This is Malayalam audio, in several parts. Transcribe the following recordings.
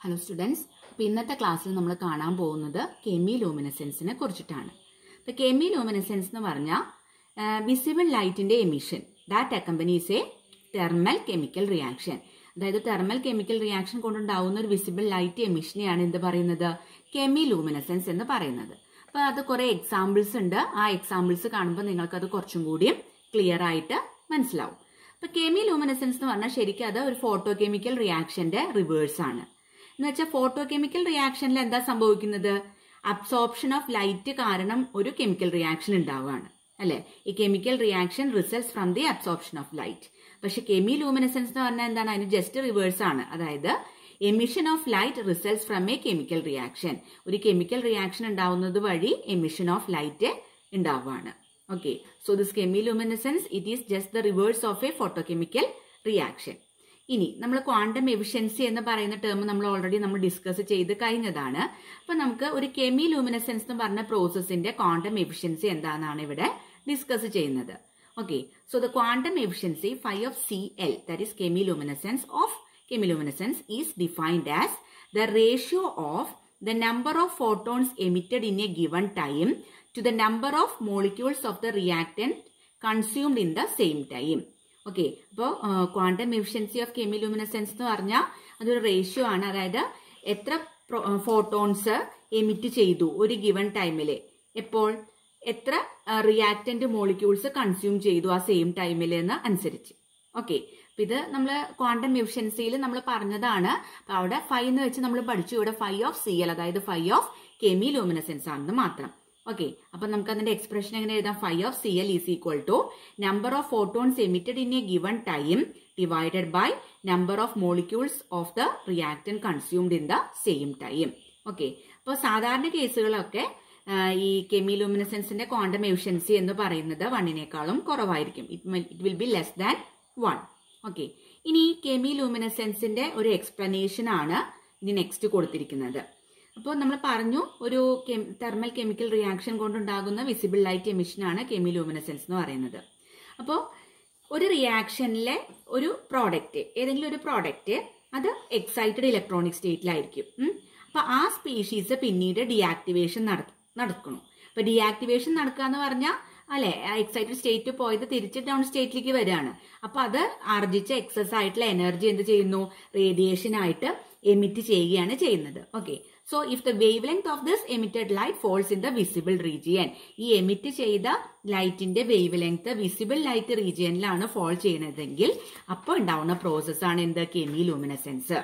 ഹലോ സ്റ്റുഡൻസ് അപ്പോൾ ഇന്നത്തെ ക്ലാസ്സിൽ നമ്മൾ കാണാൻ പോകുന്നത് കെമി ലൂമിനസെൻസിനെ കുറിച്ചിട്ടാണ് ഇപ്പോൾ കെമി ലൂമിനസെൻസ് എന്ന് പറഞ്ഞാൽ വിസിബിൾ ലൈറ്റിന്റെ emission that accompanies a thermal chemical reaction അതായത് തെർമൽ കെമിക്കൽ റിയാക്ഷൻ കൊണ്ടുണ്ടാവുന്ന ഒരു വിസിബിൾ ലൈറ്റ് എമിഷനെയാണ് എന്ത് പറയുന്നത് കെമി ലൂമിനസെൻസ് എന്ന് പറയുന്നത് അപ്പോൾ അത് കുറേ എക്സാമ്പിൾസ് ഉണ്ട് ആ എക്സാമ്പിൾസ് കാണുമ്പോൾ നിങ്ങൾക്ക് അത് കുറച്ചും കൂടിയും ക്ലിയർ ആയിട്ട് മനസ്സിലാവും അപ്പൊ കെമി ലൂമിനസെൻസ് എന്ന് പറഞ്ഞാൽ ശരിക്കും അത് ഒരു ഫോട്ടോ കെമിക്കൽ റിയാക്ഷന്റെ റിവേഴ്സ് ആണ് എന്ന് വെച്ചാൽ ഫോട്ടോ കെമിക്കൽ റിയാക്ഷനിൽ എന്താ സംഭവിക്കുന്നത് അബ്സോർപ്ഷൻ ഓഫ് ലൈറ്റ് കാരണം ഒരു കെമിക്കൽ റിയാക്ഷൻ ഉണ്ടാവുകയാണ് അല്ലെ ഈ chemical reaction results from the absorption of light പക്ഷെ കെമി ലൂമിനസെൻസ് എന്ന് പറഞ്ഞാൽ എന്താണ് അതിന് ജസ്റ്റ് റിവേഴ്സ് ആണ് അതായത് emission of light results from a chemical reaction ഒരു കെമിക്കൽ റിയാക്ഷൻ ഉണ്ടാവുന്നത് വഴി എമിഷൻ ഓഫ് ലൈറ്റ് ഉണ്ടാവുകയാണ് okay so this chemiluminescence it is just the reverse of a photochemical reaction ഇനി നമ്മൾ ക്വാണ്ടം എഫിഷ്യൻസി എന്ന് പറയുന്ന ടേം നമ്മൾ ഓൾറെഡി നമ്മൾ ഡിസ്കസ് ചെയ്ത് കഴിഞ്ഞതാണ് അപ്പൊ നമുക്ക് ഒരു കെമി ലൂമിനസെൻസ് എന്ന് പറഞ്ഞ പ്രോസസ്സിന്റെ ക്വാണ്ടം എഫിഷ്യൻസി എന്താണെന്നാണ് ഇവിടെ ഡിസ്കസ് ചെയ്യുന്നത് okay so the quantum efficiency five of C L that is chemiluminescence of chemiluminescence is defined as the ratio of the number of photons emitted in a given time to the number of molecules of the reactant consumed in the same time. Okay അപ്പോൾ ക്വാണ്ടം എഫിഷ്യൻസി ഓഫ് കെമിലുമിനസെൻസ് എന്ന് പറഞ്ഞാൽ അതൊരു റേഷ്യോ ആണ് അതായത് എത്ര ഫോട്ടോൺസ് എമിറ്റ് ചെയ്തു ഒരു ഗിവൺ ടൈമിൽ എപ്പോൾ എത്ര റിയാക്റ്റന്റ് മോളിക്യൂൾസ് കൺസ്യൂം ചെയ്തു ആ സെയിം ടൈമിൽ എന്ന് അനുസരിച്ച് ഓക്കെ അപ്പൊ ഇത് നമ്മൾ ക്വാണ്ടം എഫിഷ്യൻസിയിൽ നമ്മൾ പറഞ്ഞതാണ് അപ്പൊ അവിടെ ഫൈവ് എന്ന് വെച്ച് നമ്മൾ പഠിച്ചു ഇവിടെ ഫൈവ് ഓഫ് സി എൽ അതായത് ഫൈവ് ഓഫ് കെമി ലൂമിനസെൻസ് ആണെന്ന് മാത്രം ഓക്കെ അപ്പൊ നമുക്ക് അതിന്റെ എക്സ്പ്രഷൻ എങ്ങനെ എഴുതാം five of C L is equal to number of photons emitted in a given time divided by number of molecules of the reactant consumed in the same time okay അപ്പോൾ സാധാരണ കേസുകളൊക്കെ ഈ കെമി ലൂമിനസെൻസിന്റെ ക്വാണ്ടം എഫിഷ്യൻസി എന്ന് പറയുന്നത് വണ്ണിനേക്കാളും കുറവായിരിക്കും it will be less than one okay ഇനി ഈ കെമി ലൂമിനസെൻസിന്റെ ഒരു എക്സ്പ്ലനേഷൻ ആണ് ഇനി നെക്സ്റ്റ് കൊടുത്തിരിക്കുന്നത് അപ്പോൾ നമ്മൾ പറഞ്ഞു ഒരു തെർമൽ കെമിക്കൽ റിയാക്ഷൻ കൊണ്ടുണ്ടാകുന്ന വിസിബിൾ ലൈറ്റ് എമിഷൻ ആണ് കെമി ലൂമിനസെൻസ് എന്ന് പറയുന്നത് അപ്പോൾ ഒരു റിയാക്ഷനിലെ ഒരു പ്രോഡക്റ്റ് ഏതെങ്കിലും ഒരു പ്രോഡക്റ്റ് അത് എക്സൈറ്റഡ് ഇലക്ട്രോണിക് സ്റ്റേറ്റിലായിരിക്കും അപ്പൊ ആ സ്പീഷീസ് പിന്നീട് ഡിയാക്ടിവേഷൻ നടക്കണം അപ്പൊ ഡിയാക്ടിവേഷൻ നടക്കുക എന്ന് പറഞ്ഞാൽ അല്ലെ എക്സൈറ്റഡ് സ്റ്റേറ്റ് പോയത് തിരിച്ച് ഡൗൺ സ്റ്റേറ്റിലേക്ക് വരികയാണ് അപ്പൊ അത് ആർജിച്ച എക്സസ് ആയിട്ടുള്ള എനർജി എന്ത് ചെയ്യുന്നു റേഡിയേഷൻ ആയിട്ട് എമിറ്റ് ചെയ്യുകയാണ് ചെയ്യുന്നത് okay so if the wavelength of this emitted light falls in the visible region ഈ എമിറ്റ് ചെയ്ത ലൈറ്റിന്റെ വേവ് ലെങ്ത് വിസിബിൾ ലൈറ്റ് റീജിയനിലാണ് ഫോൾ ചെയ്യുന്നതെങ്കിൽ അപ്പോൾ ഉണ്ടാവുന്ന പ്രോസസ് ആണ് എന്ത് കെമി ലൂമിനസെൻസ്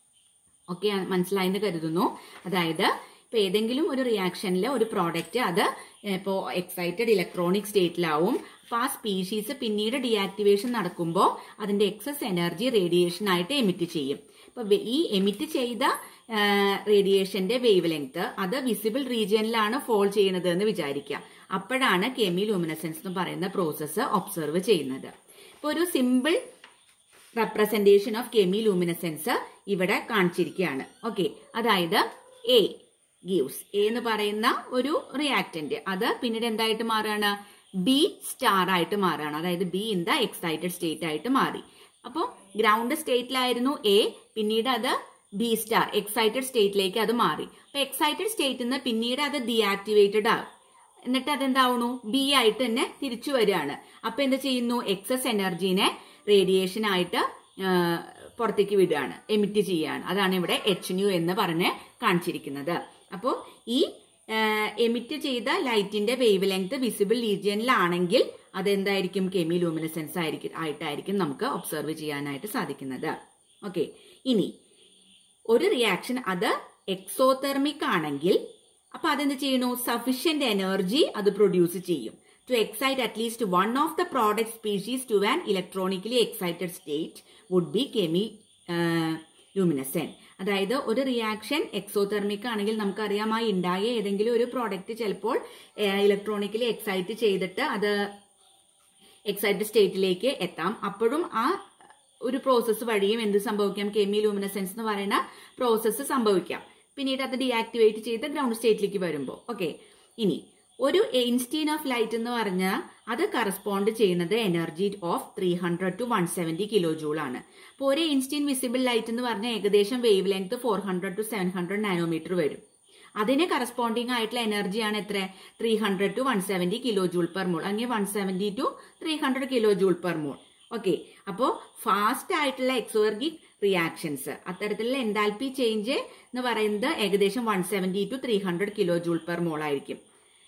ഓക്കെ മനസ്സിലായെന്ന് കരുതുന്നു അതായത് ഇപ്പൊ ഏതെങ്കിലും ഒരു റിയാക്ഷനിൽ ഒരു പ്രോഡക്റ്റ് അത് ഇപ്പോ എക്സൈറ്റഡ് ഇലക്ട്രോണിക് സ്റ്റേറ്റിലാവും അപ്പൊ ആ സ്പീഷീസ് പിന്നീട് ഡിയാക്ടിവേഷൻ നടക്കുമ്പോൾ അതിന്റെ എക്സസ് എനർജി റേഡിയേഷൻ ആയിട്ട് എമിറ്റ് ചെയ്യും ഇപ്പൊ ഈ എമിറ്റ് ചെയ്ത റേഡിയേഷന്റെ വേവ് ലെങ്ത് അത് വിസിബിൾ റീജിയനിലാണ് ഫോൾ ചെയ്യുന്നത് എന്ന് വിചാരിക്കുക അപ്പോഴാണ് കെമി ലൂമിനസെൻസ് എന്ന് പറയുന്ന പ്രോസസ്സ് ഒബ്സർവ് ചെയ്യുന്നത് ഇപ്പൊ ഒരു simple representation of chemiluminescence ഇവിടെ കാണിച്ചിരിക്കുകയാണ് ഓക്കെ അതായത് എ ഗീവ്സ് എ എന്ന് പറയുന്ന ഒരു റിയാക്ടന്റ് അത് പിന്നീട് എന്തായിട്ട് മാറുകയാണ് ബി സ്റ്റാർ ആയിട്ട് മാറുകയാണ് അതായത് B in the excited state ആയിട്ട് മാറി അപ്പോൾ ഗ്രൗണ്ട് സ്റ്റേറ്റിലായിരുന്നു എ പിന്നീട് അത് ബി സ്റ്റാർ എക്സൈറ്റഡ് സ്റ്റേറ്റിലേക്ക് അത് മാറി അപ്പൊ എക്സൈറ്റഡ് സ്റ്റേറ്റിൽ നിന്ന് പിന്നീട് അത് ഡിയാക്ടിവേറ്റഡ് ആകും എന്നിട്ട് അതെന്താവുന്നു ബി ആയിട്ട് തന്നെ തിരിച്ചു വരികയാണ് അപ്പൊ എന്ത് ചെയ്യുന്നു എക്സസ് എനർജീനെ റേഡിയേഷൻ ആയിട്ട് പുറത്തേക്ക് വിടുകയാണ് എമിറ്റ് ചെയ്യുകയാണ് അതാണ് ഇവിടെ എച്ച് ന്യൂ എന്ന് പറഞ്ഞ് കാണിച്ചിരിക്കുന്നത് അപ്പോൾ ഈ എമിറ്റ് ചെയ്ത ലൈറ്റിന്റെ വേവ് ലെങ്ത് വിസിബിൾ റീജിയനിലാണെങ്കിൽ അതെന്തായിരിക്കും കെമി ലൂമിനസെൻസ് ആയിരിക്കും ആയിട്ടായിരിക്കും നമുക്ക് ഒബ്സർവ് ചെയ്യാനായിട്ട് സാധിക്കുന്നത് ഓക്കെ ഇനി ഒരു റിയാക്ഷൻ അത് എക്സോതെർമിക് ആണെങ്കിൽ അപ്പൊ അതെന്ത് ചെയ്യണു സഫീഷ്യന്റ് എനർജി അത് പ്രൊഡ്യൂസ് ചെയ്യും to excite at least one of the product species to an electronically excited state would be chemiluminescence അതായത് ഒരു റിയാക്ഷൻ എക്സോതെർമിക് ആണെങ്കിൽ നമുക്കറിയാം ആ ഉണ്ടായ ഏതെങ്കിലും ഒരു പ്രോഡക്റ്റ് ചിലപ്പോൾ ഇലക്ട്രോണിക്കലി എക്സൈറ്റ് ചെയ്തിട്ട് അത് എക്സൈറ്റഡ് സ്റ്റേറ്റിലേക്ക് എത്താം അപ്പോഴും ആ ഒരു പ്രോസസ്സ് വഴിയും എന്ത് സംഭവിക്കാം കെമി ലൂമിനസെൻസ് എന്ന് പറയുന്ന പ്രോസസ്സ് സംഭവിക്കാം പിന്നീട് അത് ഡീആക്ടിവേറ്റ് ചെയ്ത് ഗ്രൗണ്ട് സ്റ്റേറ്റിലേക്ക് വരുമ്പോൾ ഓക്കെ ഇനി ഒരു ഇൻസ്റ്റീൻ ഓഫ് ലൈറ്റ് എന്ന് പറഞ്ഞാൽ അത് കറസ്പോണ്ട് ചെയ്യുന്നത് energy of three hundred to one seventy kilo joule ആണ് അപ്പോൾ ഒരു ഇൻസ്റ്റീൻ വിസിബിൾ ലൈറ്റ് എന്ന് പറഞ്ഞാൽ ഏകദേശം wavelength four hundred to seven hundred nanometer വരും അതിന് കറസ്പോണ്ടിങ് ആയിട്ടുള്ള എനർജിയാണ് എത്ര three hundred to one seventy kilo joule per mole അല്ലെങ്കിൽ one seventy to three hundred kilo joule per mole okay അപ്പോൾ ഫാസ്റ്റ് ആയിട്ടുള്ള എക്സോർഗിക് റിയാക്ഷൻസ് അത്തരത്തിലുള്ള എൻതാൽപി ചേഞ്ച് എന്ന് പറയുന്നത് ഏകദേശം one seventy to three hundred kilo joule per mole ആയിരിക്കും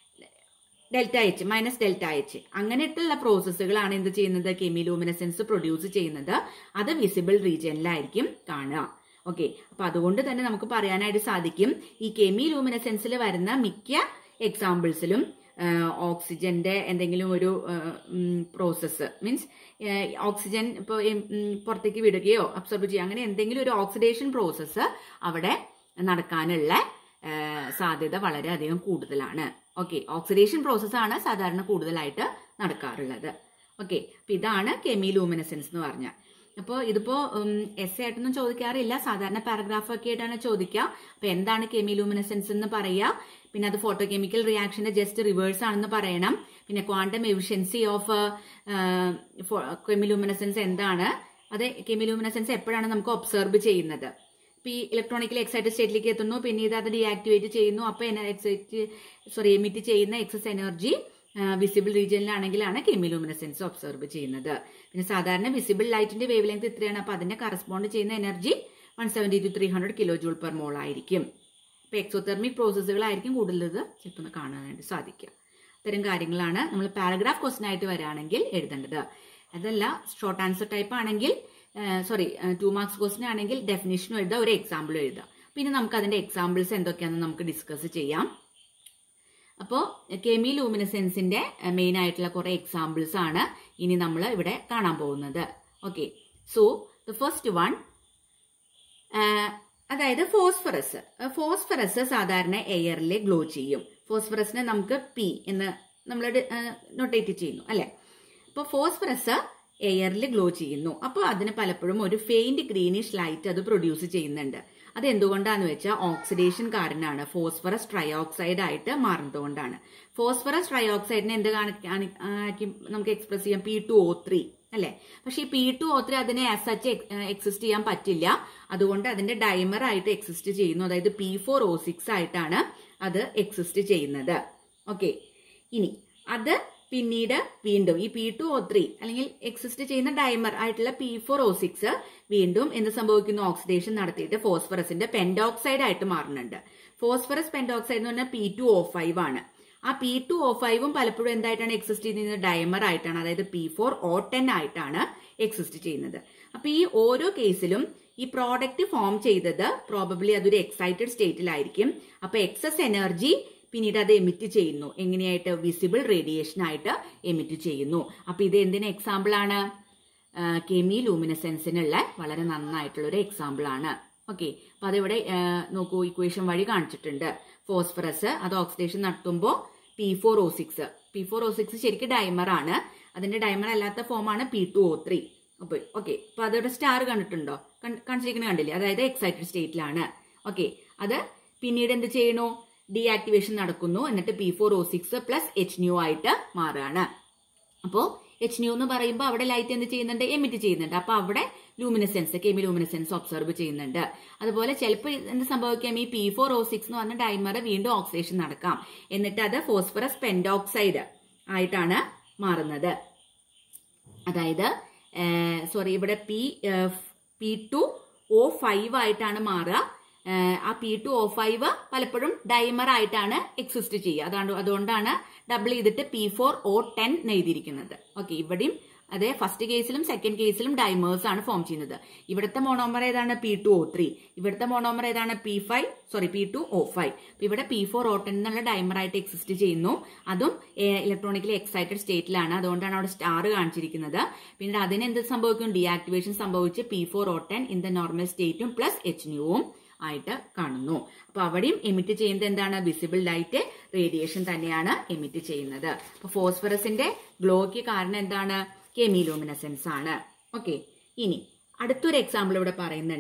delta H minus delta H അങ്ങനെയുള്ള പ്രോസസ്സുകളാണ് എന്ത് ചെയ്യുന്നത് കെമിലൂമിനസെൻസ് പ്രൊഡ്യൂസ് ചെയ്യുന്നത് അത് വിസിബിൾ റീജിയനിലായിരിക്കും കാണുക ഓക്കെ അപ്പൊ അതുകൊണ്ട് തന്നെ നമുക്ക് പറയാനായിട്ട് സാധിക്കും ഈ കെമിലൂമിനസെൻസിൽ വരുന്ന മിക്ക എക്സാമ്പിൾസിലും ഓക്സിജന്റെ എന്തെങ്കിലും ഒരു പ്രോസസ്സ് മീൻസ് ഓക്സിജൻ ഇപ്പോൾ പുറത്തേക്ക് വിടുകയോ അബ്സോർബ് ചെയ്യുക അങ്ങനെ എന്തെങ്കിലും ഒരു ഓക്സിഡേഷൻ പ്രോസസ്സ് അവിടെ നടക്കാനുള്ള സാധ്യത വളരെയധികം കൂടുതലാണ് ഓക്കെ ഓക്സിഡേഷൻ പ്രോസസ്സാണ് സാധാരണ കൂടുതലായിട്ട് നടക്കാറുള്ളത് ഓക്കെ അപ്പൊ ഇതാണ് കെമിലൂമിനസെൻസ് എന്ന് പറഞ്ഞാൽ അപ്പോൾ ഇതിപ്പോൾ എസ് ആയിട്ടൊന്നും ചോദിക്കാറില്ല സാധാരണ പാരഗ്രാഫ് ഒക്കെ ആയിട്ടാണ് ചോദിക്കുക അപ്പോൾ എന്താണ് കെമിലൂമിനസെൻസ് എന്ന് പറയുക പിന്നെ അത് ഫോട്ടോ കെമിക്കൽ റിയാക്ഷന്റെ ജസ്റ്റ് റിവേഴ്സ് ആണെന്ന് പറയണം പിന്നെ ക്വാണ്ടം എഫിഷ്യൻസി ഓഫ് കെമിലൂമിനസെൻസ് എന്താണ് അത് കെമിലൂമിനസെൻസ് എപ്പോഴാണ് നമുക്ക് ഒബ്സർവ് ചെയ്യുന്നത് ഇപ്പൊ ഈ ഇലക്ട്രോണിക്കലി എക്സൈറ്റഡ് സ്റ്റേറ്റിലേക്ക് എത്തുന്നു പിന്നീട് അത് ഡീആക്ടിവേറ്റ് ചെയ്യുന്നു അപ്പൊ എക്സൈറ്റ് സോറി എമിറ്റ് ചെയ്യുന്ന എക്സസ് എനർജി വിസിബിൾ റീജിയനിലാണെങ്കിലാണ് കെമിലൂമിനസെൻസ് ഒബ്സർവ് ചെയ്യുന്നത് പിന്നെ സാധാരണ വിസിബിൾ ലൈറ്റിന്റെ വേവ് ലെങ്ത് ഇത്രയാണ് അപ്പൊ അതിനെ കറസ്പോണ്ട് ചെയ്യുന്ന energy one seventy to three hundred kilo joule per mole ആയിരിക്കും ഇപ്പൊ എക്സോതെർമിക് പ്രോസസ്സുകളായിരിക്കും കൂടുതൽ ഇത് ചിലപ്പോൾ കാണാനായിട്ട് സാധിക്കുക ഇത്തരം കാര്യങ്ങളാണ് നമ്മൾ പാരഗ്രാഫ് ക്വസ്റ്റൻ ആയിട്ട് വരികയാണെങ്കിൽ എഴുതേണ്ടത് അതല്ല ഷോർട്ട് ആൻസർ ടൈപ്പ് ആണെങ്കിൽ സോറി ടു മാർക്സ് ക്വസ്റ്റൻ ആണെങ്കിൽ ഡെഫിനിഷനും എഴുതുക ഒരു എക്സാമ്പിളും എഴുതുക പിന്നെ നമുക്ക് അതിന്റെ എക്സാമ്പിൾസ് എന്തൊക്കെയാണെന്ന് നമുക്ക് ഡിസ്കസ് ചെയ്യാം അപ്പോൾ കെമി ലൂമിനസെൻസിന്റെ മെയിൻ ആയിട്ടുള്ള കുറെ എക്സാമ്പിൾസ് ആണ് ഇനി നമ്മൾ ഇവിടെ കാണാൻ പോകുന്നത് okay so the first one അതായത് ഫോസ്ഫറസ് ഫോസ്ഫറസ് സാധാരണ എയറിൽ ഗ്ലോ ചെയ്യും ഫോസ്ഫറസിനെ നമുക്ക് പി എന്ന് നമ്മൾ നൊട്ടേറ്റ് ചെയ്യുന്നു അല്ലെ അപ്പോൾ ഫോസ്ഫറസ് എയറിൽ ഗ്ലോ ചെയ്യുന്നു അപ്പോൾ അതിന് പലപ്പോഴും ഒരു ഫെയിന്റ് ഗ്രീനിഷ് ലൈറ്റ് അത് പ്രൊഡ്യൂസ് ചെയ്യുന്നുണ്ട് അത് എന്തുകൊണ്ടാന്ന് വെച്ചാൽ ഓക്സിഡേഷൻ കാരണമാണ് ഫോസ്ഫറസ് ട്രയോക്സൈഡ് ആയിട്ട് മാറുന്നതുകൊണ്ടാണ് ഫോസ്ഫറസ് ട്രയോക്സൈഡിനെ എന്ത് നമുക്ക് എക്സ്പ്രസ് ചെയ്യാം പി ടു ഒ ത്രീ അല്ലെ പക്ഷെ ഈ പി ടു ഒ ത്രീ അതിനെ ആസ് സച്ച് എക്സിസ്റ്റ് ചെയ്യാൻ പറ്റില്ല അതുകൊണ്ട് അതിന്റെ ഡൈമർ ആയിട്ട് എക്സിസ്റ്റ് ചെയ്യുന്നു അതായത് പി ഫോർ ഒ സിക്സ് ആയിട്ടാണ് അത് എക്സിസ്റ്റ് ചെയ്യുന്നത് ഓക്കെ ഇനി അത് പിന്നീട് വീണ്ടും ഈ പി ടു ഒ ത്രീ അല്ലെങ്കിൽ എക്സിസ്റ്റ് ചെയ്യുന്ന ഡൈമർ ആയിട്ടുള്ള പി ഫോർ ഒ സിക്സ് വീണ്ടും എന്ത് സംഭവിക്കുന്നു ഓക്സിഡേഷൻ നടത്തിയിട്ട് ഫോസ്ഫറസിന്റെ പെൻഡോക്സൈഡ് ആയിട്ട് മാറുന്നുണ്ട് ഫോസ്ഫറസ് പെൻഡോക്സൈഡ് എന്ന് പറഞ്ഞാൽ പി ടു ഒ ഫൈവ് ആണ് ആ പി ടു ഒ ഫൈവും പലപ്പോഴും എന്തായിട്ടാണ് എക്സിസ്റ്റ് ചെയ്യുന്നത് ഡയമർ ആയിട്ടാണ് അതായത് പി ഫോർ ഒ ടെൻ ആയിട്ടാണ് എക്സിസ്റ്റ് ചെയ്യുന്നത് അപ്പൊ ഈ ഓരോ കേസിലും ഈ പ്രോഡക്റ്റ് ഫോം ചെയ്തത് പ്രോബബ്ലി അതൊരു എക്സൈറ്റഡ് സ്റ്റേറ്റിലായിരിക്കും അപ്പൊ എക്സസ് എനർജി പിന്നീട് അത് എമിറ്റ് ചെയ്യുന്നു എങ്ങനെയായിട്ട് വിസിബിൾ റേഡിയേഷൻ ആയിട്ട് എമിറ്റ് ചെയ്യുന്നു അപ്പൊ ഇത് എന്തിന് എക്സാമ്പിൾ ആണ് കെമി ലൂമിനസെൻസിനുള്ള വളരെ നന്നായിട്ടുള്ള ഒരു എക്സാമ്പിൾ ആണ് ഓക്കെ അപ്പൊ അതിവിടെ നോക്കൂ ഇക്വേഷൻ വഴി കാണിച്ചിട്ടുണ്ട് ഫോസ്ഫറസ് അത് ഓക്സിഡേഷൻ നടത്തുമ്പോൾ P four O six P four O six ശരിക്കും ഡൈമർ ആണ് അതിന്റെ ഡൈമർ അല്ലാത്ത ഫോമാണ് പി ടു ഒ ത്രീ അപ്പൊ ഓക്കെ അപ്പൊ അതോടെ സ്റ്റാർ കണ്ടിട്ടുണ്ടോ കാണിച്ചിരിക്കുന്നത് കണ്ടില്ലേ അതായത് എക്സൈറ്റഡ് സ്റ്റേറ്റിലാണ് ഓക്കെ അത് പിന്നീട് എന്ത് ചെയ്യണു ഡീആക്ടിവേഷൻ നടക്കുന്നു എന്നിട്ട് P four O six plus H nu ആയിട്ട് മാറുകയാണ് അപ്പോൾ എച്ച് ന്യൂ എന്ന് പറയുമ്പോൾ അവിടെ ലൈറ്റ് എന്ത് ചെയ്യുന്നുണ്ട് എമിറ്റ് ചെയ്യുന്നുണ്ട് അപ്പൊ അവിടെ ലൂമിനസെൻസ് കെമി ലൂമിനസെൻസ് ഒബ്സർവ് ചെയ്യുന്നുണ്ട് അതുപോലെ ചിലപ്പോൾ എന്ത് സംഭവിക്കാം ഈ പി ഫോർ ഒ സിക്സ് എന്ന് പറഞ്ഞ ഡൈമർ വീണ്ടും ഓക്സിഡേഷൻ നടക്കാം എന്നിട്ട് അത് ഫോസ്ഫറസ് പെൻഡോക്സൈഡ് ആയിട്ടാണ് മാറുന്നത് അതായത് സോറി ഇവിടെ P P two O five ആയിട്ടാണ് മാറുക ആ പി ടു ഒ ഫൈവ് പലപ്പോഴും ഡൈമർ ആയിട്ടാണ് എക്സിസ്റ്റ് ചെയ്യുക അതാണ് അതുകൊണ്ടാണ് ഡബിൾ ചെയ്തിട്ട് പി ഫോർ ഒ ടെൻ എഴുതിയിരിക്കുന്നത് ഓക്കെ ഇവിടെയും അതെ ഫസ്റ്റ് കേസിലും സെക്കൻഡ് കേസിലും ഡൈമേഴ്സ് ആണ് ഫോം ചെയ്യുന്നത് ഇവിടുത്തെ മോണോമർ ഏതാണ് പി ടു ഒ ത്രീ ഇവിടുത്തെ മോണോമർ ഏതാണ് P five sorry P two O five ഇവിടെ പി ഫോർ ഒ ടെൻ എന്നുള്ള ഡൈമർ ആയിട്ട് എക്സിസ്റ്റ് ചെയ്യുന്നു അതും ഇലക്ട്രോണിക്കലി എക്സൈറ്റഡ് സ്റ്റേറ്റിലാണ് അതുകൊണ്ടാണ് അവിടെ സ്റ്റാർ കാണിച്ചിരിക്കുന്നത് പിന്നീട് അതിന് എന്ത് സംഭവിക്കും ഡീആക്ടിവേഷൻ സംഭവിച്ച് P four O ten in the normal സ്റ്റേറ്റും പ്ലസ് എച്ച് ന്യൂവും ആയിട്ട് കാണുന്നു അപ്പൊ അവിടെയും എമിറ്റ് ചെയ്യുന്നത് എന്താണ് വിസിബിൾ ലൈറ്റ് റേഡിയേഷൻ തന്നെയാണ് എമിറ്റ് ചെയ്യുന്നത് അപ്പൊ ഫോസ്ഫറസിന്റെ ഗ്ലോയ്ക്ക് കാരണം എന്താണ് കെമിലൂമിനസെൻസ് ആണ് ഓക്കെ ഇനി അടുത്തൊരു എക്സാമ്പിൾ ഇവിടെ പറയുന്നുണ്ട്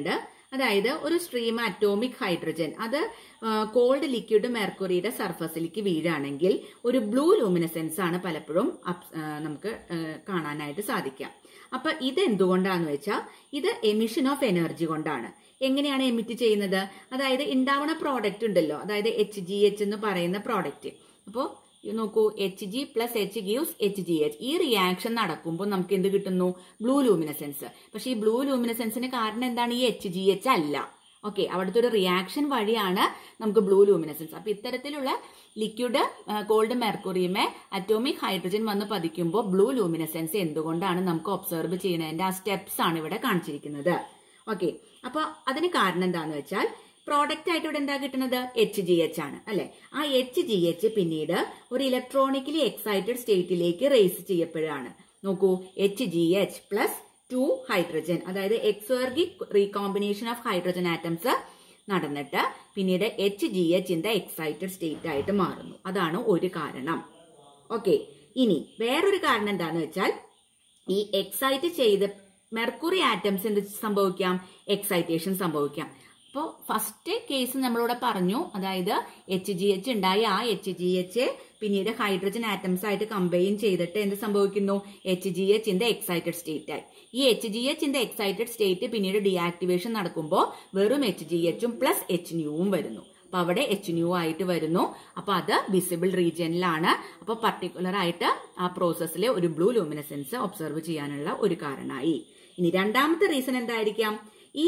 അതായത് ഒരു സ്ട്രീം അറ്റോമിക് ഹൈഡ്രജൻ അത് കോൾഡ് ലിക്വിഡ് മെർക്കുറിയുടെ സർഫസിലേക്ക് വീഴാണെങ്കിൽ ഒരു ബ്ലൂ ലൂമിനസെൻസ് ആണ് പലപ്പോഴും അപ്- ആ, നമുക്ക് ആ, കാണാനായിട്ട് സാധിക്കുക അപ്പൊ ഇത് എന്തുകൊണ്ടാന്ന് വെച്ചാൽ ഇത് എമിഷൻ ഓഫ് എനർജി കൊണ്ടാണ് എങ്ങനെയാണ് എമിറ്റ് ചെയ്യുന്നത് അതായത് ഉണ്ടാവുന്ന പ്രോഡക്റ്റ് ഉണ്ടല്ലോ അതായത് എച്ച് ജി എച്ച് എന്ന് പറയുന്ന പ്രോഡക്റ്റ് അപ്പോൾ നോക്കൂ H G plus H gives H G H ഈ റിയാക്ഷൻ നടക്കുമ്പോൾ നമുക്ക് എന്ത് കിട്ടുന്നു ബ്ലൂ ലൂമിനസെൻസ് പക്ഷേ ഈ ബ്ലൂ ലൂമിനസെൻസിന് കാരണം എന്താണ് ഈ എച്ച് ജി എച്ച് അല്ല ഓക്കെ അവിടുത്തെ ഒരു റിയാക്ഷൻ വഴിയാണ് നമുക്ക് ബ്ലൂ ലൂമിനസെൻസ് അപ്പൊ ഇത്തരത്തിലുള്ള ലിക്വിഡ് കോൾഡ് മെർക്കുറിയുമേ അറ്റോമിക് ഹൈഡ്രജൻ വന്ന് പതിക്കുമ്പോൾ ബ്ലൂ ലൂമിനസെൻസ് എന്തുകൊണ്ടാണ് നമുക്ക് ഒബ്സർവ് ചെയ്യുന്നതിന്റെ ആ സ്റ്റെപ്സ് ആണ് ഇവിടെ കാണിച്ചിരിക്കുന്നത് ഓക്കെ അപ്പൊ അതിന് കാരണം എന്താന്ന് വെച്ചാൽ പ്രോഡക്റ്റ് ആയിട്ട് ഇവിടെ എന്താ കിട്ടുന്നത് എച്ച് ജി എച്ച് ആണ് അല്ലെ ആ എച്ച് ജി എച്ച് പിന്നീട് ഒരു ഇലക്ട്രോണിക്കലി എക്സൈറ്റഡ് സ്റ്റേറ്റിലേക്ക് റേസ് ചെയ്യപ്പെടുകയാണ് നോക്കൂ H G H plus two hydrogen അതായത് exergic recombination of hydrogen atoms നടന്നിട്ട് പിന്നീട് H G H in the excited state ആയിട്ട് മാറുന്നു അതാണ് ഒരു കാരണം ഓക്കെ ഇനി വേറൊരു കാരണം എന്താന്ന് വെച്ചാൽ ഈ എക്സൈറ്റ് ചെയ്ത് മെർക്കുറി ആറ്റംസ് എന്ത് സംഭവിക്കാം എക്സൈറ്റേഷൻ സംഭവിക്കാം അപ്പോൾ ഫസ്റ്റ് കേസ് നമ്മളിവിടെ പറഞ്ഞു അതായത് എച്ച് ജി എച്ച് ഉണ്ടായി ആ എച്ച് ജി എച്ച് പിന്നീട് ഹൈഡ്രജൻ ആറ്റംസ് ആയിട്ട് കമ്പൈൻ ചെയ്തിട്ട് എന്ത് സംഭവിക്കുന്നു H G H in the excited state ആയി ഈ H G H in the excited state പിന്നീട് ഡിയാക്ടിവേഷൻ നടക്കുമ്പോൾ വെറും എച്ച് ജി എച്ചും പ്ലസ് എച്ച് ന്യൂവും വരുന്നു അപ്പൊ അവിടെ എച്ച് ന്യൂ ആയിട്ട് വരുന്നു അപ്പൊ അത് വിസിബിൾ റീജിയനിലാണ് അപ്പൊ പർട്ടിക്കുലർ ആയിട്ട് ആ പ്രോസസ്സിൽ ഒരു ബ്ലൂ ലൂമിനസെൻസ് ഒബ്സർവ് ചെയ്യാനുള്ള ഒരു കാരണമായി ഇനി രണ്ടാമത്തെ റീസൺ എന്തായിരിക്കാം ഈ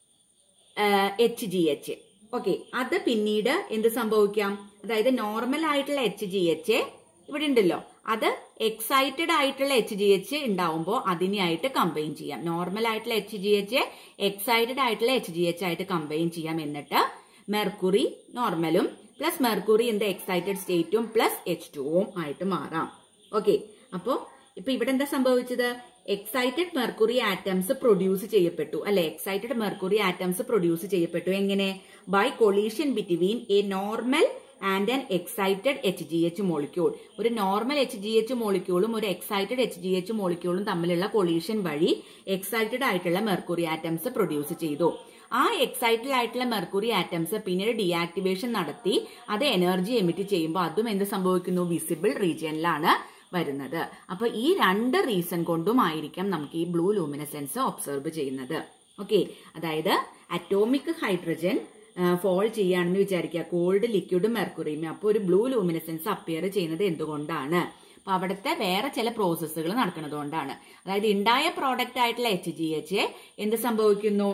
എച്ച് ജി എച്ച് ഓക്കെ അത് പിന്നീട് എന്ത് സംഭവിക്കാം അതായത് നോർമൽ ആയിട്ടുള്ള എച്ച് ജി എച്ച് ഇവിടെ ഉണ്ടല്ലോ അത് എക്സൈറ്റഡ് ആയിട്ടുള്ള എച്ച് ജി എച്ച് ഉണ്ടാവുമ്പോൾ അതിനെയായിട്ട് കമ്പൈൻ ചെയ്യാം നോർമൽ ആയിട്ടുള്ള എച്ച് ജി എച്ച് എക്സൈറ്റഡ് ആയിട്ടുള്ള എച്ച് ജി എച്ച് ആയിട്ട് കമ്പൈൻ ചെയ്യാം എന്നിട്ട് മെർക്കുറി നോർമലും plus mercury in the excited സ്റ്റേറ്റും പ്ലസ് എച്ച് ടുവും ആയിട്ട് മാറാം ഓക്കെ അപ്പോ ഇപ്പൊ ഇവിടെ എന്താ സംഭവിച്ചത് എക്സൈറ്റഡ് മെർക്കുറി ആറ്റംസ് പ്രൊഡ്യൂസ് ചെയ്യപ്പെട്ടു അല്ലെ എക്സൈറ്റഡ് മെർക്കുറി ആറ്റംസ് പ്രൊഡ്യൂസ് ചെയ്യപ്പെട്ടു എങ്ങനെ by collision between a normal and an excited H G H molecule ഒരു നോർമൽ എച്ച് ജി എച്ച് മോളിക്യൂളും ഒരു എക്സൈറ്റഡ് എച്ച് ജി എച്ച് മോളിക്യൂളും തമ്മിലുള്ള കൊളീഷൻ വഴി എക്സൈറ്റഡ് ആയിട്ടുള്ള മെർക്കുറി ആറ്റംസ് പ്രൊഡ്യൂസ് ചെയ്തു ആ എക്സൈറ്റഡ് ആയിട്ടുള്ള മെർക്കുറി ആറ്റംസ് പിന്നീട് ഡീആക്ടിവേഷൻ നടത്തി അത് എനർജി എമിറ്റ് ചെയ്യുമ്പോൾ അതും എന്ത് സംഭവിക്കുന്നു വിസിബിൾ റീജിയനിലാണ് വരുന്നത് അപ്പൊ ഈ രണ്ട് റീസൺ കൊണ്ടും ആയിരിക്കാം നമുക്ക് ഈ ബ്ലൂ ലൂമിനസെൻസ് ഒബ്സർവ് ചെയ്യുന്നത് ഓക്കെ അതായത് അറ്റോമിക് ഹൈഡ്രജൻ ഫോൾ ചെയ്യുകയാണെന്ന് വിചാരിക്കുക കോൾഡ് ലിക്വിഡും മെർക്കുറിയും അപ്പോൾ ഒരു ബ്ലൂ ലൂമിനസെൻസ് അപ്പിയർ ചെയ്യുന്നത് എന്തുകൊണ്ടാണ് അപ്പൊ അവിടുത്തെ വേറെ ചില പ്രോസസ്സുകൾ നടക്കുന്നത് കൊണ്ടാണ് അതായത് ഉണ്ടായ പ്രോഡക്റ്റ് ആയിട്ടുള്ള എച്ച് ജി എച്ച് എന്ത് സംഭവിക്കുന്നു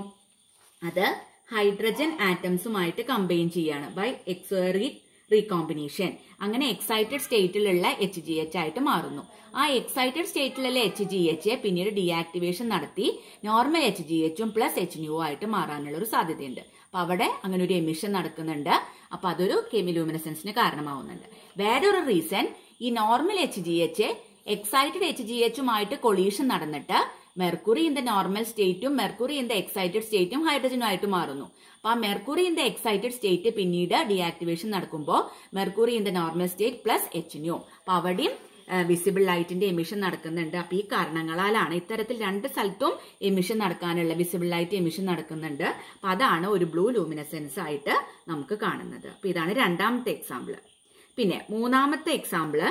അത് ഹൈഡ്രജൻ ആറ്റംസുമായിട്ട് കമ്പൈൻ ചെയ്യാണ് ബൈ എക്സറിക് റീകോമ്പിനേഷൻ അങ്ങനെ എക്സൈറ്റഡ് സ്റ്റേറ്റിലുള്ള എച്ച് ജി എച്ച് ആയിട്ട് മാറുന്നു ആ എക്സൈറ്റഡ് സ്റ്റേറ്റിലുള്ള എച്ച് ജി എച്ച് പിന്നീട് ഡീആക്ടിവേഷൻ നടത്തി നോർമൽ എച്ച് ജി എച്ചും പ്ലസ് എച്ച് ന്യൂ ആയിട്ട് മാറാനുള്ള ഒരു സാധ്യതയുണ്ട് അപ്പൊ അവിടെ അങ്ങനെ ഒരു എമിഷൻ നടക്കുന്നുണ്ട് അപ്പൊ അതൊരു കെമിലൂമിനസെൻസിന് കാരണമാവുന്നുണ്ട് വേറൊരു റീസൺ ഈ normal H G H excited H G എച്ചുമായിട്ട് കൊളീഷൻ നടന്നിട്ട് മെർക്കുറി ഇൻ ദ നോർമൽ സ്റ്റേറ്റും മെർക്കുറി ഇൻ ദ എക്സൈറ്റഡ് സ്റ്റേറ്റും ഹൈഡ്രജനുമായിട്ട് മാറുന്നു അപ്പൊ ആ mercury in the excited state പിന്നീട് ഡീആക്ടിവേഷൻ നടക്കുമ്പോൾ mercury in the normal state plus H nu അപ്പൊ അവിടെയും വിസിബിൾ ലൈറ്റിന്റെ എമിഷൻ നടക്കുന്നുണ്ട് അപ്പൊ ഈ കാരണങ്ങളാലാണ് ഇത്തരത്തിൽ രണ്ട് സ്ഥലത്തും എമിഷൻ നടക്കാനുള്ള വിസിബിൾ ലൈറ്റ് എമിഷൻ നടക്കുന്നുണ്ട് അപ്പൊ അതാണ് ഒരു ബ്ലൂ ലൂമിനസെൻസ് ആയിട്ട് നമുക്ക് കാണുന്നത് അപ്പൊ ഇതാണ് രണ്ടാമത്തെ എക്സാമ്പിള് പിന്നെ മൂന്നാമത്തെ എക്സാമ്പിള്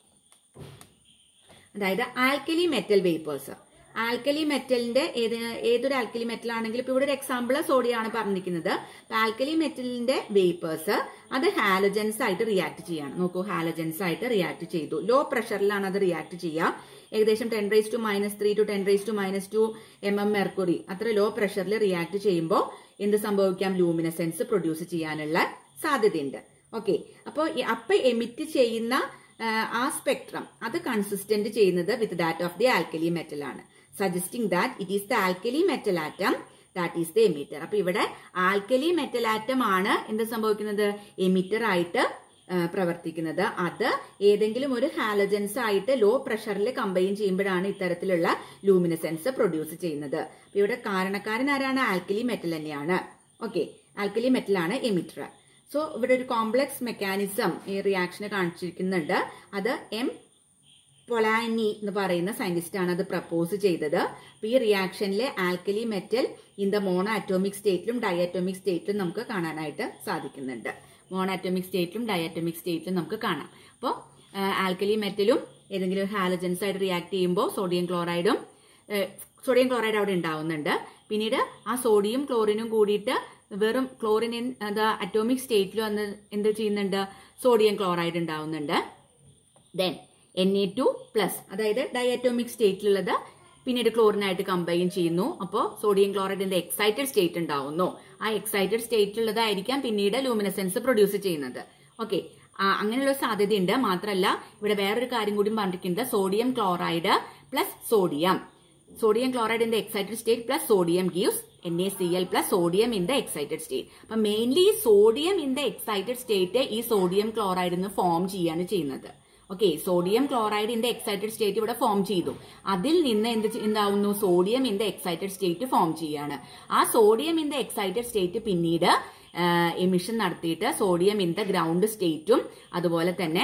അതായത് ആൽക്കലി മെറ്റൽ വേപ്പേഴ്സ് ആൽക്കലി മെറ്റലിന്റെ ഏത് ഏതൊരു ആൽക്കലി മെറ്റൽ ആണെങ്കിലും ഇപ്പൊ ഇവിടെ ഒരു എക്സാമ്പിൾ സോഡിയാണ് പറഞ്ഞിരിക്കുന്നത് ആൽക്കലി മെറ്റലിന്റെ വേപ്പേഴ്സ് അത് ഹാലജൻസ് ആയിട്ട് റിയാക്ട് ചെയ്യാണ് നോക്കൂ ഹാലജൻസ് ആയിട്ട് റിയാക്ട് ചെയ്തു ലോ പ്രഷറിലാണ് അത് റിയാക്ട് ചെയ്യുക ഏകദേശം ten raise to minus three to ten raise to minus two M M mercury അത്ര ലോ പ്രഷറിൽ റിയാക്ട് ചെയ്യുമ്പോൾ എന്ത് സംഭവിക്കാം ലൂമിനസെൻസ് പ്രൊഡ്യൂസ് ചെയ്യാനുള്ള സാധ്യതയുണ്ട് ഓക്കെ അപ്പോൾ അപ്പൊ എമിറ്റ് ചെയ്യുന്ന ആ സ്പെക്ട്രം അത് കൺസിസ്റ്റന്റ് ചെയ്യുന്നത് with that of the alkali metal ആണ് suggesting that it is the alkali metal atom that is the emitter അപ്പൊ ഇവിടെ ആൽക്കലി മെറ്റൽ ആറ്റം ആണ് എന്ത് സംഭവിക്കുന്നത് എമിറ്റർ ആയിട്ട് പ്രവർത്തിക്കുന്നത് അത് ഏതെങ്കിലും ഒരു ഹാലജൻസ് ആയിട്ട് ലോ പ്രഷറിൽ കമ്പൈൻ ചെയ്യുമ്പോഴാണ് ഇത്തരത്തിലുള്ള ലൂമിനസെൻസ് പ്രൊഡ്യൂസ് ചെയ്യുന്നത് അപ്പൊ ഇവിടെ കാരണക്കാരൻ ആരാണ് ആൽക്കലി മെറ്റൽ തന്നെയാണ് ഓക്കെ ആൽക്കലി മെറ്റൽ ആണ് എമിറ്റർ സോ ഇവിടെ ഒരു കോംപ്ലക്സ് മെക്കാനിസം ഈ റിയാക്ഷന് കാണിച്ചിരിക്കുന്നുണ്ട് അത് എം പൊലാനി എന്ന് പറയുന്ന സയന്റിസ്റ്റ് ആണ് അത് പ്രപ്പോസ് ചെയ്തത് അപ്പൊ ഈ റിയാക്ഷനിലെ alkali metal in the mono atomic സ്റ്റേറ്റിലും ഡയറ്റോമിക് സ്റ്റേറ്റിലും നമുക്ക് കാണാനായിട്ട് സാധിക്കുന്നുണ്ട് മോണോ അറ്റോമിക് സ്റ്റേറ്റിലും ഡയറ്റോമിക് സ്റ്റേറ്റിലും നമുക്ക് കാണാം അപ്പോൾ ആൽക്കലി മെറ്റലും ഏതെങ്കിലും ഹാലജൻസ് ആയിട്ട് റിയാക്ട് ചെയ്യുമ്പോൾ സോഡിയം ക്ലോറൈഡും സോഡിയം ക്ലോറൈഡ് അവിടെ ഉണ്ടാവുന്നുണ്ട് പിന്നീട് ആ സോഡിയം ക്ലോറിനും കൂടിയിട്ട് വെറും ക്ലോറിൻ ഇൻ ദ അറ്റോമിക് സ്റ്റേറ്റിലും അന്ന് എന്ത് ചെയ്യുന്നുണ്ട് സോഡിയം ക്ലോറൈഡ് ഉണ്ടാവുന്നുണ്ട് then N A two plus അതായത് ഡയറ്റോമിക് സ്റ്റേറ്റിലുള്ളത് പിന്നീട് ക്ലോറിനായിട്ട് കമ്പൈൻ ചെയ്യുന്നു അപ്പോൾ സോഡിയം ക്ലോറൈഡിന്റെ എക്സൈറ്റഡ് സ്റ്റേറ്റ് ഉണ്ടാവുന്നു ആ എക്സൈറ്റഡ് സ്റ്റേറ്റിലുള്ളതായിരിക്കാം പിന്നീട് ലൂമിനസെൻസ് പ്രൊഡ്യൂസ് ചെയ്യുന്നത് ഓക്കെ അങ്ങനെയുള്ള സാധ്യതയുണ്ട് മാത്രമല്ല ഇവിടെ വേറൊരു കാര്യം കൂടി പറഞ്ഞിരിക്കുന്നത് sodium chloride plus sodium sodium chloride in the excited state plus sodium gives N A C L plus sodium in the excited state അപ്പൊ mainly sodium in the excited state ഈ സോഡിയം ക്ലോറൈഡ് നിന്ന് ഫോം ചെയ്യാണ് ചെയ്യുന്നത് okay sodium chloride in the excited state ഇവിടെ ഫോം ചെയ്തു അതിൽ നിന്ന് എന്ത് ചെ- എന്താവുന്നു sodium in the excited state form ചെയ്യാണ് ആ sodium in the excited state പിന്നീട് എമിഷൻ നടത്തിയിട്ട് സോഡിയം ഇൻ ദ ഗ്രൗണ്ട് സ്റ്റേറ്റും അതുപോലെ തന്നെ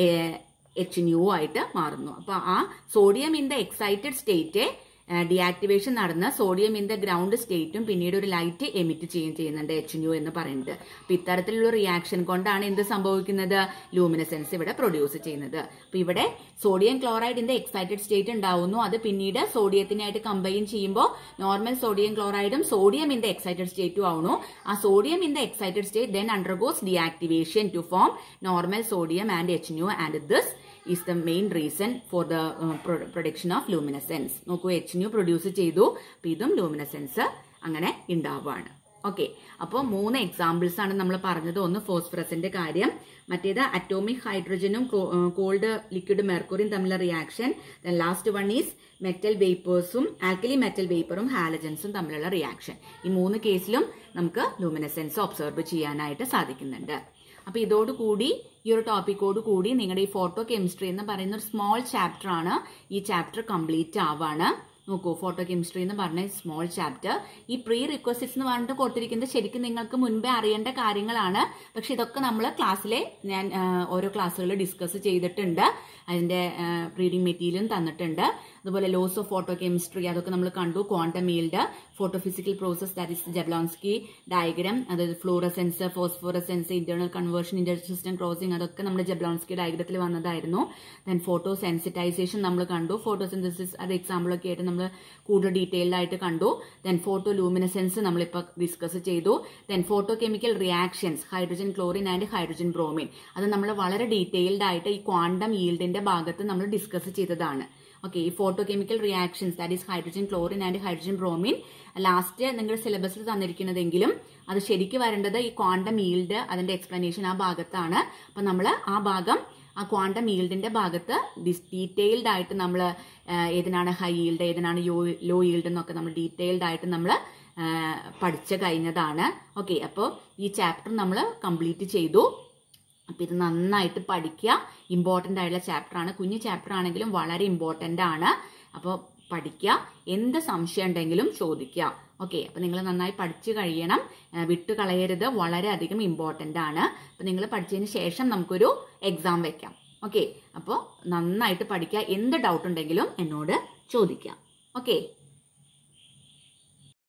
എച്ച് ന്യൂ ആയിട്ട് മാറുന്നു അപ്പൊ ആ sodium in the excited state deactivation നടന്ന സോഡിയം ഇൻ ദ ഗ്രൗണ്ട് സ്റ്റേറ്റും പിന്നീട് ഒരു ലൈറ്റ് എമിറ്റ് ചെയ്യുകയും ചെയ്യുന്നുണ്ട് എച്ച് ന്യൂ എന്ന് പറയുന്നത് അപ്പൊ ഇത്തരത്തിലുള്ള റിയാക്ഷൻ കൊണ്ടാണ് എന്ത് സംഭവിക്കുന്നത് ലൂമിനസെൻസ് ഇവിടെ പ്രൊഡ്യൂസ് ചെയ്യുന്നത് അപ്പൊ ഇവിടെ sodium chloride in the excited state ഉണ്ടാവുന്നു അത് പിന്നീട് സോഡിയത്തിനായിട്ട് കമ്പൈൻ ചെയ്യുമ്പോൾ നോർമൽ സോഡിയം ക്ലോറൈഡും സോഡിയം ഇൻ ദ എക്സൈറ്റഡ് സ്റ്റേറ്റും ആവുന്നു ആ sodium in the excited state then undergoes deactivation to form normal sodium and H nu and this is the main reason for the production of luminescence നോക്കൂ എച്ച് ന്യൂ പ്രൊഡ്യൂസ് ചെയ്തു അപ്പൊ ഇതും ലൂമിനസെൻസ് അങ്ങനെ ഉണ്ടാവുകയാണ് ഓക്കെ അപ്പോൾ മൂന്ന് എക്സാമ്പിൾസ് ആണ് നമ്മൾ പറഞ്ഞത് ഒന്ന് ഫോസ്ഫറസിന്റെ കാര്യം മറ്റേത് അറ്റോമിക് ഹൈഡ്രജനും കോൾഡ് ലിക്വിഡ് മെർക്കുറിയും തമ്മിലുള്ള reaction last one is metal വേപ്പേഴ്സും ആൽക്കലി മെറ്റൽ വേപ്പറും ഹാലജൻസും തമ്മിലുള്ള റിയാക്ഷൻ ഈ മൂന്ന് കേസിലും നമുക്ക് ലൂമിനസെൻസ് ഒബ്സർവ് ചെയ്യാനായിട്ട് സാധിക്കുന്നുണ്ട് അപ്പൊ ഇതോടുകൂടി ഈ ഒരു ടോപ്പിക്കോട് കൂടി നിങ്ങളുടെ ഈ ഫോട്ടോ കെമിസ്ട്രി എന്ന് പറയുന്ന ഒരു സ്മോൾ ചാപ്റ്റർ ആണ് ഈ ചാപ്റ്റർ കംപ്ലീറ്റ് ആവാണ് നോക്കൂ ഫോട്ടോ കെമിസ്ട്രി എന്ന് പറഞ്ഞ സ്മോൾ ചാപ്റ്റർ ഈ പ്രീ റിക്വസിറ്റ്സ് എന്ന് പറഞ്ഞിട്ട് കൊടുത്തിരിക്കുന്നത് ശരിക്കും നിങ്ങൾക്ക് മുൻപേ അറിയേണ്ട കാര്യങ്ങളാണ് പക്ഷെ ഇതൊക്കെ നമ്മൾ ക്ലാസ്സിലെ ഞാൻ ആ, ഓരോ ക്ലാസ്സുകളിൽ ഡിസ്കസ് ചെയ്തിട്ടുണ്ട് അതിന്റെ റീഡിംഗ് മെറ്റീരിയലും തന്നിട്ടുണ്ട് അതുപോലെ ലോസ് ഓഫ് ഫോട്ടോ കെമിസ്ട്രി അതൊക്കെ നമ്മൾ കണ്ടു quantum yield photophysical process that is Jablonski diagram അതായത് fluorescence phosphorescence internal conversion intersystem crossing അതൊക്കെ നമ്മുടെ ജബ്ലോൺസ്കി ഡയഗ്രത്തിൽ വന്നതായിരുന്നു ദെൻ ഫോട്ടോ സെൻസിറ്റൈസേഷൻ നമ്മൾ കണ്ടു ഫോട്ടോ സിന്തസിസ് അത് എക്സാമ്പിൾ ഒക്കെ ആയിട്ട് നമ്മൾ കൂടുതൽ ഡീറ്റെയിൽഡ് ആയിട്ട് കണ്ടു ദെൻ ഫോട്ടോ ലൂമിനസെൻസ് നമ്മളിപ്പോൾ ഡിസ്കസ് ചെയ്തു then photochemical reactions hydrogen chlorine and hydrogen bromine അത് നമ്മൾ വളരെ ഡീറ്റെയിൽഡ് ആയിട്ട് ഈ ക്വാണ്ടം ഈൽഡിന്റെ ഭാഗത്ത് നമ്മൾ ഡിസ്കസ് ചെയ്തതാണ് ഓക്കെ ഈ photochemical reactions that is hydrogen chlorine and hydrogen bromine last നിങ്ങളുടെ സിലബസിൽ തന്നിരിക്കുന്നതെങ്കിലും അത് ശരിക്കും വരേണ്ടത് ഈ ക്വാണ്ടം ഈൽഡ് അതിന്റെ എക്സ്പ്ലനേഷൻ ആ ഭാഗത്താണ് അപ്പൊ നമ്മൾ ആ ഭാഗം ആ ക്വാണ്ടം ഈൽഡിന്റെ ഭാഗത്ത് ഡീറ്റെയിൽഡ് ആയിട്ട് നമ്മൾ ഏതിനാണ് ഹൈ ഈൽഡ് ഏതിനാണ് ലോ ഈൽഡ് എന്നൊക്കെ നമ്മൾ ഡീറ്റെയിൽഡ് ആയിട്ട് നമ്മൾ പഠിച്ചു കഴിഞ്ഞതാണ് ഓക്കെ അപ്പോൾ ഈ ചാപ്റ്റർ നമ്മൾ കംപ്ലീറ്റ് ചെയ്തു അപ്പൊ ഇത് നന്നായിട്ട് പഠിക്കുക ഇമ്പോർട്ടൻ്റ് ആയിട്ടുള്ള ചാപ്റ്റർ ആണ് കുഞ്ഞു ചാപ്റ്റർ ആണെങ്കിലും വളരെ ഇമ്പോർട്ടൻ്റ് ആണ് അപ്പോൾ പഠിക്കുക എന്ത് സംശയം ഉണ്ടെങ്കിലും ചോദിക്കുക ഓക്കെ അപ്പൊ നിങ്ങൾ നന്നായി പഠിച്ചു കഴിയണം ആ, വിട്ടു കളയരുത് വളരെയധികം ഇമ്പോർട്ടൻ്റ് ആണ് അപ്പൊ നിങ്ങൾ പഠിച്ചതിന് ശേഷം നമുക്കൊരു എക്സാം വെക്കാം ഓക്കെ അപ്പോൾ നന്നായിട്ട് പഠിക്കുക എന്ത് ഡൗട്ട് ഉണ്ടെങ്കിലും എന്നോട് ചോദിക്കാം ഓക്കെ